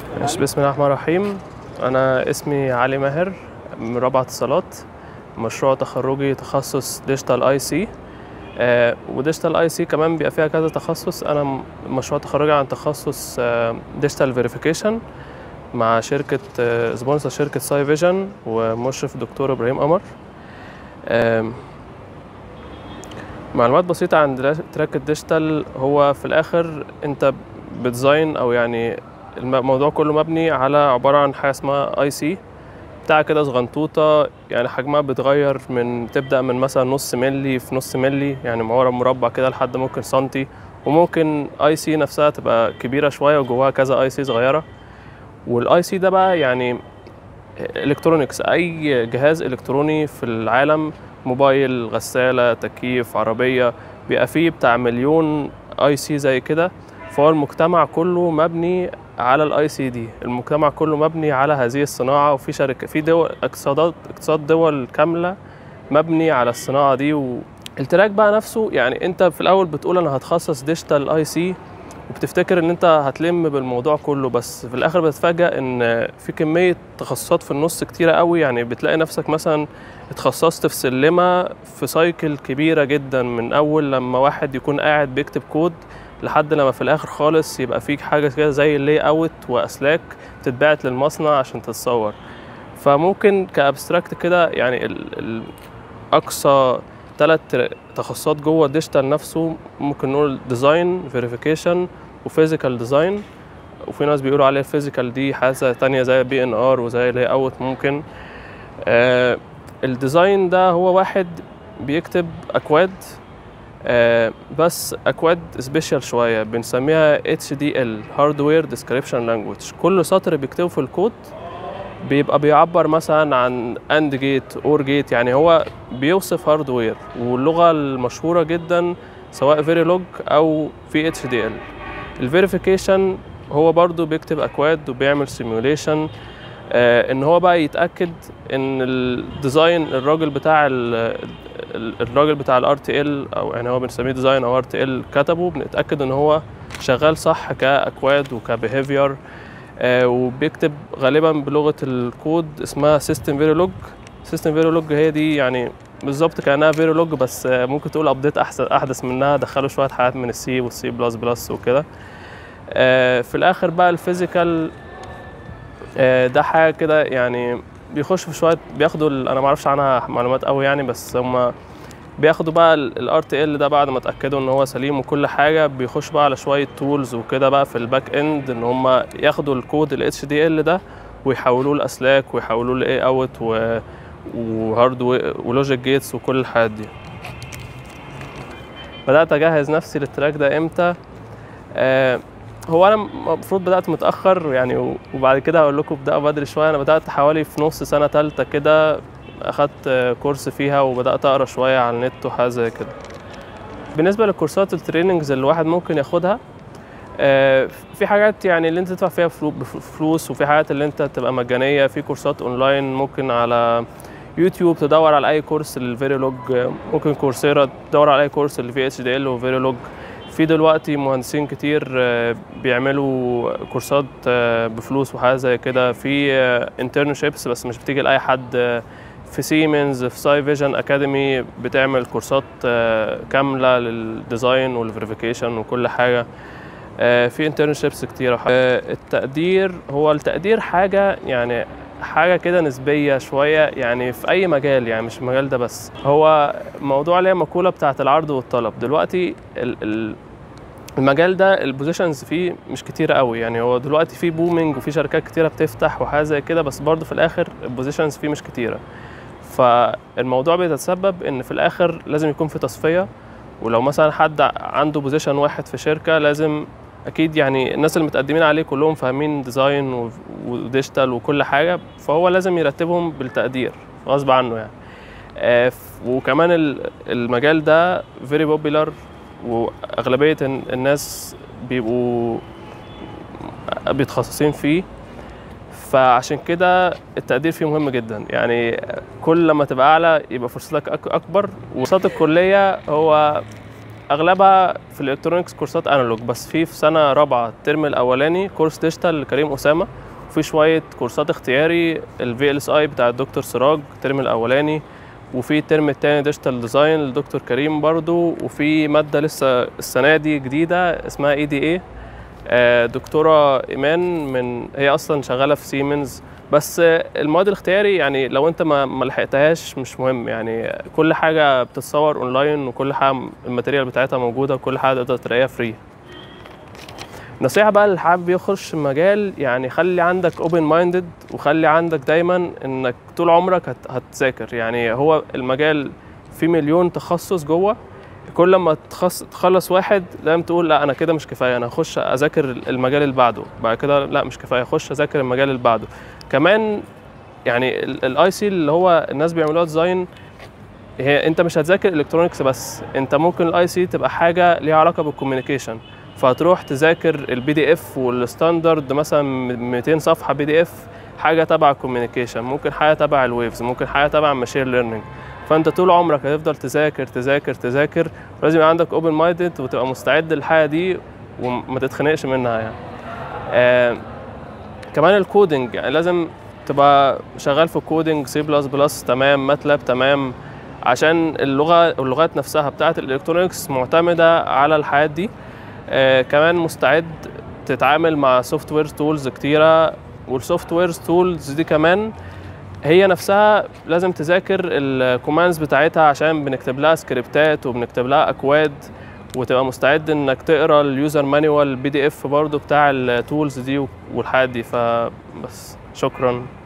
ماشي بسم الله الرحمن الرحيم أنا اسمي علي ماهر من رابعة اتصالات مشروع تخرجي تخصص ديجيتال اي سي وديجيتال اي سي كمان بيبقى فيها كذا تخصص أنا م- مشروع تخرجي عن تخصص ديجيتال فيريفيكيشن مع شركة آه، سبونسر شركة ساي فيجن ومشرف دكتور إبراهيم قمر آم، معلومات بسيطة عن درا- تراك الديجيتال هو في الآخر أنت بتزاين أو يعني الم- الموضوع كله مبني على عبارة عن حاجة اسمها اي سي بتاع كده صغنطوطة يعني حجمها بيتغير من تبدأ من مثلا نص ملي في نص ملي يعني معورة مربع كده لحد ممكن سنتي وممكن اي سي نفسها تبقى كبيرة شوية وجواها كذا اي سي صغيرة والاي سي ده بقى يعني الكترونيكس اي جهاز الكتروني في العالم موبايل غسالة تكييف عربية بيبقى فيه بتاع مليون اي سي زي كده فهو المجتمع كله مبني على الاي سي دي المجتمع كله مبني على هذه الصناعة وفي شركة في دول اقتصادات اقتصاد دول كاملة مبني على الصناعة دي والتراك بقى نفسه يعني انت في الاول بتقول انا هتخصص ديجيتال اي سي وبتفتكر ان انت هتلم بالموضوع كله بس في الاخر بتتفاجأ ان في كمية تخصصات في النص كتيرة قوي يعني بتلاقي نفسك مثلا اتخصصت في سلمة في سايكل كبيرة جدا من اول لما واحد يكون قاعد بيكتب كود لحد لما في الاخر خالص يبقى فيك حاجة كده زي اللي اوت واسلاك تتبعت للمصنع عشان تتصور فممكن كابستراكت كده يعني ال ال اقصى ثلاث تخصصات جوه الديجيتال نفسه ممكن نقول ديزاين فيريفيكيشن وفيزيكال ديزاين وفي ناس بيقولوا عليه الفيزيكال دي حاجه تانية زي بي ان ار وزي لاي اوت ممكن آه الديزاين ده هو واحد بيكتب اكواد آه بس اكواد سبيشال شويه بنسميها HDL هاردوير ديسكريبشن لانجويج كل سطر بيكتبه في الكود بيبقى بيعبر مثلا عن اند جيت اور جيت يعني هو بيوصف هاردوير واللغه المشهوره جدا سواء فيريلوج او في اتش دي ال الفيريفيكيشن هو برضو بيكتب اكواد وبيعمل سيميوليشن آه ان هو بقى يتاكد ان الديزاين الراجل بتاع ال- ال- الراجل بتاع الار تي ال او يعني هو بنسميه ديزاين او ار تي ال كتبه بنتاكد ان هو شغال صح كاكواد وكبيهيفير آه وبيكتب غالبا بلغه الكود اسمها سيستم فيريلوج سيستم فيريلوج هي دي يعني بالظبط كانها فيريلوج بس آه ممكن تقول ابديت احسن احدث منها دخلوا شويه حاجات من السي والسي بلس بلس وكده آه في الاخر بقى الفيزيكال آه ده حاجه كده يعني بيخش في شويه بياخدوا ال- انا ما اعرفش عنها معلومات قوي يعني بس هم بياخدوا بقى الار تي ال ده بعد ما اتاكدوا ان هو سليم وكل حاجه بيخشوا بقى على شويه تولز وكده بقى في الباك اند ان هم ياخدوا الكود ال اتش دي ال ده ويحولوه لاسلاك ويحولوه لاي اوت و وهارد ولوجيك جيتس وكل الحاجات دي بدات اجهز نفسي للتراك ده امتى آه هو انا المفروض بدات متاخر يعني و- وبعد كده هقول لكم ابداوا بدري شويه انا بدات حوالي في نص سنه تالتة كده اخدت آه، كورس فيها وبدات اقرا شويه على النت وحاجه زي كده بالنسبه للكورسات التريننجز اللي الواحد ممكن ياخدها آه، في حاجات يعني اللي انت تدفع فيها فلو- بف- فلوس وفي حاجات اللي انت تبقى مجانيه في كورسات اونلاين ممكن على يوتيوب تدور على اي كورس للفيريلوج آه، ممكن كورسيرا تدور على اي كورس اللي فيه اتش دي ال وفيريلوج في دلوقتي مهندسين كتير آه، بيعملوا كورسات آه، بفلوس وحاجات زي كده في انترنشيبس بس مش بتيجي لاي حد آه، في سيمنز في ساي فيجن اكاديمي بتعمل كورسات آه، كامله للديزاين والفيريفيكيشن وكل حاجه آه، في انترنشيبس كتيرة آه، التقدير هو التقدير حاجة يعني حاجة كده نسبية شوية يعني في أي مجال يعني مش المجال ده بس هو موضوع اللي هي مقولة بتاعة العرض والطلب دلوقتي ال- ال- المجال ده البوزيشنز فيه مش كتير قوي يعني هو دلوقتي فيه بومينج وفي شركات كتيرة بتفتح وحاجة زي كده بس برضه في الآخر البوزيشنز فيه مش كتيرة فالموضوع بيتسبب إن في الآخر لازم يكون في تصفية ولو مثلا حد عنده بوزيشن واحد في شركة لازم اكيد يعني الناس اللي متقدمين عليه كلهم فاهمين ديزاين و- وديجيتال وكل حاجه فهو لازم يرتبهم بالتقدير غصب عنه يعني آه، ف- وكمان ال- المجال ده فيري بوبيلر واغلبيه الن- الناس بيبقوا بيتخصصين فيه فعشان كده التقدير فيه مهم جدا يعني كل لما تبقى اعلى يبقى فرصتك أك- اكبر وسط الكليه هو اغلبها في الالكترونكس كورسات انالوج بس في في سنه رابعه الترم الاولاني كورس ديجيتال لكريم اسامه وفي شويه كورسات اختياري الفي ال اس اي بتاع الدكتور سراج الترم الاولاني وفي الترم التاني ديجيتال ديزاين للدكتور كريم برضو وفي ماده لسه السنه دي جديده اسمها اي دي اي دكتوره ايمان من هي اصلا شغاله في سيمنز بس المواد الاختياري يعني لو انت ما ما لحقتهاش مش مهم يعني كل حاجه بتتصور اونلاين وكل حاجه الماتيريال بتاعتها موجوده وكل حاجه تقدر تلاقيها فري نصيحة بقى اللي حابب يخش مجال يعني خلي عندك اوبن مايندد وخلي عندك دايما انك طول عمرك هت هتذاكر يعني هو المجال فيه مليون تخصص جوه كل ما تخص تخلص واحد لازم تقول لا انا كده مش كفايه انا اخش اذاكر المجال اللي بعده بعد كده لا مش كفايه اخش اذاكر المجال اللي بعده كمان يعني الاي سي اللي هو الناس بيعملوها ديزاين هي انت مش هتذاكر الكترونكس بس انت ممكن الاي سي تبقى حاجه ليها علاقه بالكوميونيكيشن فهتروح تذاكر البي دي اف والستاندرد مثلا 200 صفحه بي دي اف حاجه تبع الكوميونيكيشن ممكن حاجه تبع الويفز ممكن حاجه تبع الماشين ليرنينج فانت طول عمرك هتفضل تذاكر تذاكر تذاكر ولازم يبقى عندك اوبن مايندد وتبقى مستعد للحاجه دي وما تتخنقش منها يعني آه كمان الكودينج يعني لازم تبقى شغال في الكودينج سي بلس بلس تمام ماتلاب تمام عشان اللغه اللغات نفسها بتاعه الالكترونكس معتمده على الحاجات دي آه كمان مستعد تتعامل مع سوفت وير تولز كتيره والسوفت وير تولز دي كمان هي نفسها لازم تذاكر الكوماندز بتاعتها عشان بنكتب لها سكريبتات وبنكتب لها اكواد وتبقى مستعد انك تقرا اليوزر مانيوال بي دي اف برضو بتاع التولز دي والحاجات دي فبس شكرا